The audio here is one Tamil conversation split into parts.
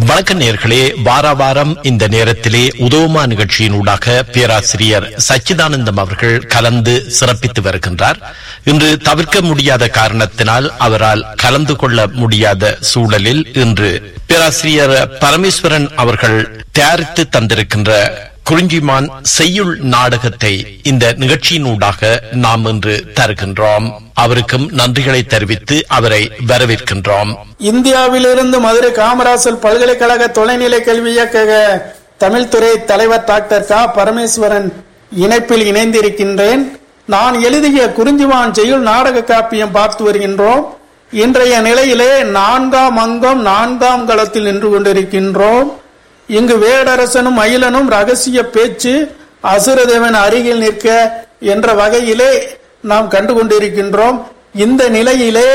வணக்க நேர்களே வார வாரம் இந்த நேரத்திலே உதவுமா நிகழ்ச்சியினூடாக பேராசிரியர் சச்சிதானந்தம் அவர்கள் கலந்து சிறப்பித்து வருகின்றார் இன்று தவிர்க்க முடியாத காரணத்தினால் அவரால் கலந்து கொள்ள முடியாத சூழலில் இன்று பேராசிரியர் பரமேஸ்வரன் அவர்கள் தயாரித்து தந்திருக்கின்ற குறிஞ்சிமான் செய்யுள் நாடகத்தை இந்த நிகழ்ச்சியினூடாக நாம் இன்று தருகின்றோம் அவருக்கும் நன்றிகளை தெரிவித்து அவரை வரவேற்கின்றோம் இந்தியாவிலிருந்து மதுரை காமராசர் பல்கலைக்கழக தொலைநிலை கல்வி இயக்கக தமிழ்துறை தலைவர் டாக்டர் கா பரமேஸ்வரன் இணைப்பில் இணைந்திருக்கின்றேன் நான் எழுதிய குறிஞ்சிவான் செய்யுள் நாடக காப்பியம் பார்த்து வருகின்றோம் இன்றைய நிலையிலே நான்காம் அங்கம் நான்காம் களத்தில் நின்று கொண்டிருக்கின்றோம் இங்கு வேடரசனும் மயிலனும் ரகசிய பேச்சு அசுரதேவன் அருகில் நிற்க என்ற வகையிலே நாம் கண்டு கொண்டிருக்கின்றோம் இந்த நிலையிலே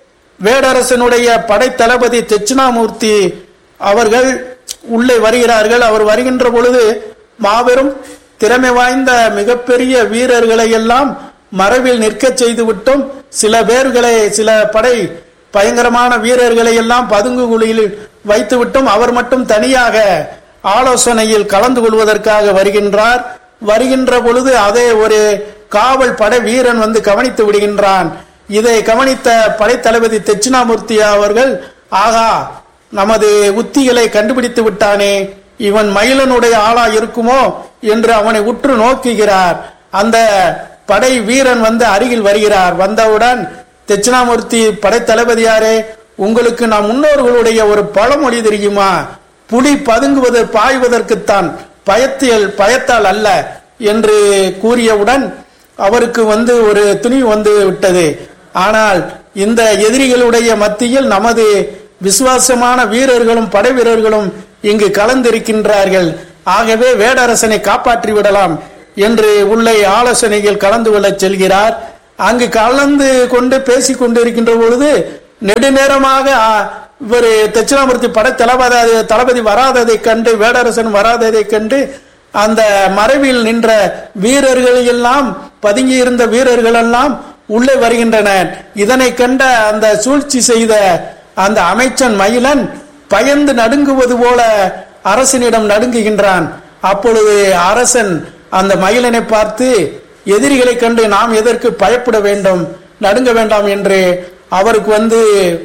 வேடரசனுடைய படைத்தளபதி தட்சிணாமூர்த்தி அவர்கள் உள்ளே வருகிறார்கள் அவர் வருகின்ற பொழுது மாபெரும் திறமை வாய்ந்த மிகப்பெரிய வீரர்களை எல்லாம் மரபில் நிற்க செய்து விட்டும் சில பேர்களை சில படை பயங்கரமான வீரர்களை எல்லாம் பதுங்கு குழியில் வைத்து விட்டும் அவர் மட்டும் தனியாக ஆலோசனையில் கலந்து கொள்வதற்காக வருகின்றார் வருகின்ற பொழுது அதே ஒரு காவல் படை வீரன் வந்து கவனித்து விடுகின்றான் இதை கவனித்த படைத்தளபதி தட்சிணாமூர்த்தி அவர்கள் ஆகா நமது உத்திகளை கண்டுபிடித்து விட்டானே இவன் மயிலனுடைய ஆளா இருக்குமோ என்று அவனை உற்று நோக்குகிறார் அந்த படை வீரன் வந்து அருகில் வருகிறார் வந்தவுடன் தட்சிணாமூர்த்தி படைத்தளபதியாரே உங்களுக்கு நாம் முன்னோர்களுடைய ஒரு பழமொழி தெரியுமா புலி பதுங்குவது பாய்வதற்குத்தான் பயத்தில் பயத்தால் அல்ல என்று கூறியவுடன் அவருக்கு வந்து ஒரு துணிவு வந்து விட்டது ஆனால் இந்த எதிரிகளுடைய மத்தியில் நமது விசுவாசமான வீரர்களும் படை வீரர்களும் இங்கு கலந்திருக்கின்றார்கள் ஆகவே வேடரசனை காப்பாற்றி விடலாம் என்று உள்ளே ஆலோசனையில் கலந்து கொள்ளச் செல்கிறார் அங்கு கலந்து கொண்டு பேசிக் கொண்டிருக்கின்ற பொழுது நெடுநேரமாக இவர் தட்சிணாமூர்த்தி படை தளபதி தளபதி வராததை கண்டு வேடரசன் வராததை கண்டு அந்த மறைவில் நின்ற வீரர்கள் எல்லாம் பதுங்கி இருந்த வீரர்கள் எல்லாம் உள்ளே வருகின்றனர் இதனை கண்ட அந்த சூழ்ச்சி செய்த அந்த அமைச்சன் மயிலன் பயந்து நடுங்குவது போல அரசனிடம் நடுங்குகின்றான் அப்பொழுது அரசன் அந்த மயிலனை பார்த்து எதிரிகளை கண்டு நாம் எதற்கு பயப்பட வேண்டும் நடுங்க வேண்டாம் என்று அவருக்கு வந்து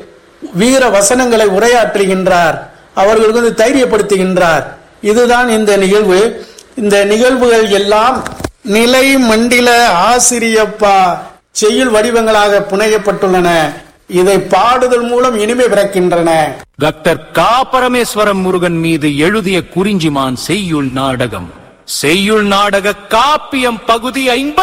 வீர வசனங்களை உரையாற்றுகின்றார் அவர்களுக்கு வந்து தைரியப்படுத்துகின்றார் இதுதான் இந்த நிகழ்வு இந்த நிகழ்வுகள் எல்லாம் நிலை மண்டில ஆசிரியப்பா செய்யுள் வடிவங்களாக புனையப்பட்டுள்ளன இதை பாடுதல் மூலம் இனிமை பிறக்கின்றன டாக்டர் கா பரமேஸ்வரம் முருகன் மீது எழுதிய குறிஞ்சிமான் செய்யுள் நாடகம் செய்யுள் நாடக காப்பியம் பகுதி ஐம்பத்தி